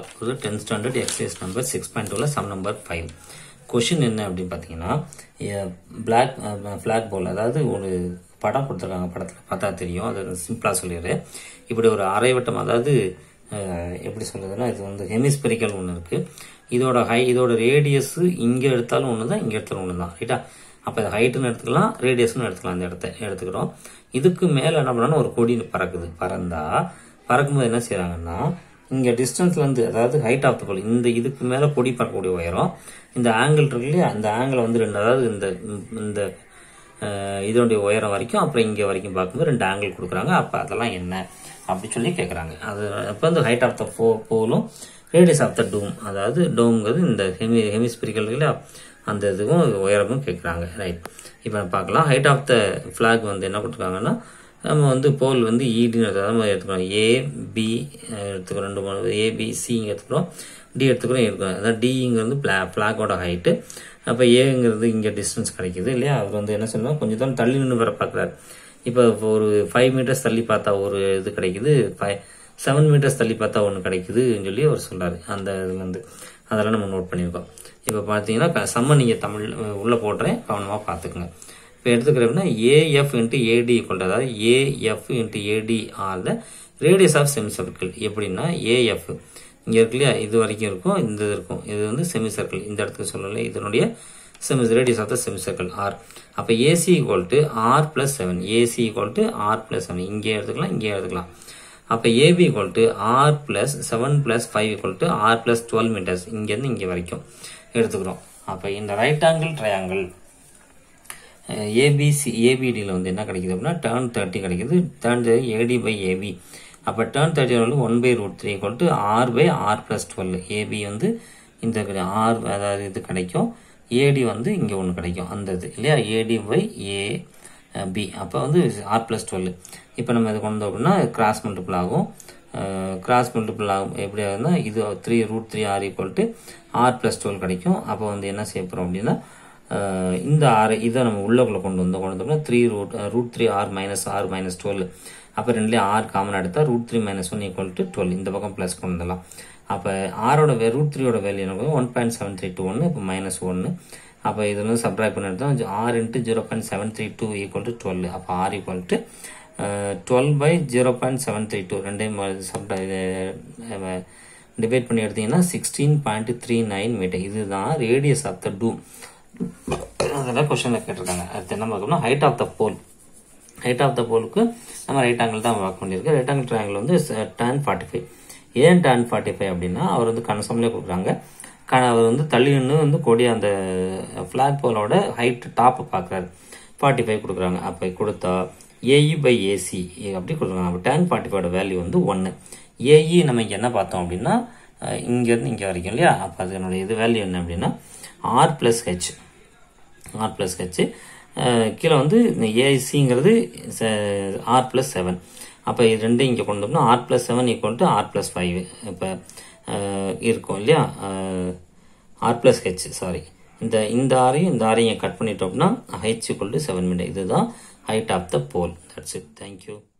ஒரு tenth standard exercise number six point டூவில் sum number five question என்ன அப்படின்னு பார்த்தீங்கன்னா பிளாக் ஃப்ளாக் போல் அதாவது ஒரு படம் கொடுத்துருக்காங்க படத்தில் பார்த்தா தெரியும் அது சிம்பிளாக சொல்லிடுறேன் இப்படி ஒரு அரைவட்டம் அதாவது அஹ், எப்படி சொல்றதுன்னா இது வந்து ஹெமிஸ்பெரிக்கல் ஒன்று இருக்கு இதோட ஹை இதோட ரேடியஸ் இங்கே எடுத்தாலும் ஒன்று தான் இங்கே எடுத்தாலும் ஒன்று தான் ரைட்டா அப்போ இது ஹைட்டுன்னு எடுத்துக்கலாம் ரேடியஸ்னு எடுத்துக்கலாம் இந்த இடத்த எடுத்துக்கிறோம் இதுக்கு மேலே என்ன பண்ணாலும் ஒரு கொடி பறக்குது பறந்தா பறக்கும்போது என்ன செய்றாங்கன்னா இங்க டிஸ்டன்ஸ்ல இருந்து அதாவது ஹைட் ஆஃப் த போல் இந்த இதுக்கு மேல கொடி பறக்கக்கூடிய உயரம் இந்த ஆங்கிள் இருக்கு இல்லையா அந்த ஆங்கிள் வந்து ரெண்டு அதாவது இந்த இந்த அஹ், இதனுடைய உயரம் வரைக்கும் அப்புறம் இங்க வரைக்கும் பார்க்கும்போது ரெண்டு ஆங்கிள் கொடுக்குறாங்க அப்ப அதெல்லாம் என்ன அப்படி சொல்லி கேட்குறாங்க அது அப்போ வந்து ஹைட் ஆஃப் த போ போலும் ரேடியஸ் ஆஃப் த டூம் அதாவது டோம்ங்கிறது இந்த ஹெமி ஹெமிஸ்பிரிக்கல் இல்லையா அந்த இதுவும் உயரமும் கேட்குறாங்க ரைட் இப்போ பார்க்கலாம் ஹைட் ஆஃப் த ஃபிளாக் வந்து என்ன கொடுத்துருக்காங்கன்னா நம்ம வந்து போல் வந்து ஈடின்னு அதாவது எடுத்துக்கிறோம் ஏ பி எடுத்துக்கிறோம் ரெண்டு மூணு ஏ பி சிங்க எடுத்துக்கிறோம் டி எடுத்துக்கிறோம் இருக்கும் அதாவது டிங்கிறது பிளா ஃப்ளாகோட ஹைட்டு அப்போ ஏங்கிறது இங்கே டிஸ்டன்ஸ் கிடைக்குது இல்லையா அவர் வந்து என்ன சொல்லணும் கொஞ்சம் தூரம் தள்ளி நின்று வர பார்க்குறாரு இப்போ ஒரு ஃபைவ் மீட்டர்ஸ் தள்ளி பார்த்தா ஒரு இது கிடைக்குது ஃபைவ் செவன் மீட்டர்ஸ் தள்ளி பார்த்தா ஒன்று கிடைக்குதுன்னு சொல்லி அவர் சொல்றாரு அந்த இது வந்து அதெல்லாம் நம்ம நோட் பண்ணியிருக்கோம் இப்போ பார்த்தீங்கன்னா க- செம்ம நீங்கள் தமிழ் அஹ், உள்ள போடுறேன் கவனமாக பார்த்துக்குங்க இப்போ எடுத்துக்கிறோம்னா ஏஎஃப் இன்ட்டு ஏடி ஈக்குவல் அதாவது AF into AD are the radius of semicircle எப்படின்னா ஏஎஃப் இங்கே இருக்கு இல்லையா இது வரைக்கும் இருக்கும் இந்த இது இருக்கும் இது வந்து செமி சர்க்கிள் இந்த இடத்துக்கு சொல்லல இதனுடைய semi radius of the semicircle R அப்போ AC equal to R plus seven AC equal to R plus seven இங்கே எடுத்துக்கலாம் இங்கே எடுத்துக்கலாம் அப்போ AB equal to R plus seven plus five equal to R plus twelve meters இங்கேருந்து இங்கே வரைக்கும் எடுத்துக்கிறோம் அப்போ இந்த ரைட் ஆங்கிள் ட்ரையாங்கிள் ஏபிசி ஏபிடியில் வந்து என்ன கிடைக்குது அப்படின்னா டேர்ன் தேர்ட்டி கிடைக்குது டேர்ன் ஏடி பை ஏபி அப்போ டேர்ன் தேர்ட்டி வந்து one by root three equal to R by R plus twelve AB வந்து இந்த ஆர் அதாவது இது கிடைக்கும் ஏடி வந்து இங்கே ஒன்று கிடைக்கும் அந்த இது இல்லையா ஏடி பை ஏ பி அப்போ வந்து ஆர் ப்ளஸ் டுவெல் இப்போ நம்ம இது கொண்டு வந்தோம் அப்படின்னா கிராஸ் மல்டிபிள் ஆகும் கிராஸ் மல்டிபிள் ஆகும் எப்படி ஆகுதுன்னா இது three root three R equal to R plus twelve கிடைக்கும் அப்போ வந்து என்ன செய்ய போகிறோம் அப்படின்னா அஹ் இந்த ஆறு இதை நம்ம உள்ளக்குள்ள கொண்டு வந்தோம் கொண்டு வந்தோம்னா three root root three R minus R minus twelve அப்போ ரெண்டுலேயும் ஆர் காமன் எடுத்தா root three minus one equal to twelve இந்த பக்கம் ப்ளஸ் கொண்டு வந்துடலாம் அப்போ ஆரோட வே ரூட் த்ரீயோட வேல்யூ என்ன one point seven three two ஒன்று இப்போ மைனஸ் ஒன்று அப்போ இது வந்து சப்ராக்ட் பண்ணி எடுத்தோம் R into zero point seven three two equal to twelve அப்போ R equal to twelve by zero point seven three two ரெண்டையும் சப்ரா டிவைட் பண்ணி எடுத்தீங்கன்னா sixteen point three nine meter இதுதான் ரேடியஸ் ஆஃப் த டூம் அதெல்லாம் கொஸ்டின்ல கேட்டிருக்காங்க அடுத்து என்ன பார்க்கணும்னா height of the pole height of the போலுக்கு நம்ம ரைட் ஆங்கிள் தான் பார்க்க வேண்டியிருக்கு ரைட் ஆங்கிள் ட்ரையாங்கிள் வந்து டேன் ஃபார்ட்டி ஃபைவ் ஏன் டேன் ஃபார்ட்டி ஃபைவ் அப்படின்னா அவர் வந்து கன்சம்லேயே கொடுக்குறாங்க க- அவர் வந்து தள்ளி நின்று வந்து கொடி அந்த ஃபிளாக் போலோட ஹைட் டாப் பார்க்குறாரு ஃபார்ட்டி ஃபைவ் கொடுக்குறாங்க அப்போ கொடுத்தா ஏஇ பை ஏசி அப்படி கொடுக்குறாங்க அப்போ டேன் ஃபார்ட்டி ஃபைவோட வேல்யூ வந்து ஒன்று ஏஇ நம்ம இங்கே என்ன பார்த்தோம் அப்படின்னா அஹ், இங்கேருந்து இங்கே வரைக்கும் இல்லையா அப்போ அதனுடைய இது வேல்யூ என்ன அப்படின்னா R plus H R plus H கீழே வந்து இந்த ஏஐசிங்கிறது ஆர் பிளஸ் செவன் அப்போ இது ரெண்டும் இங்கே கொண்டு வந்தோம்னா R plus seven equal to R plus five இப்போ இருக்கும் இல்லையா ஆர் பிளஸ் ஹெச் சாரி இந்த இந்த ஆரையும் இந்த ஆரையும் கட் பண்ணிட்டோம்னா H equal to seven meter இதுதான் height of the pole that's it thank you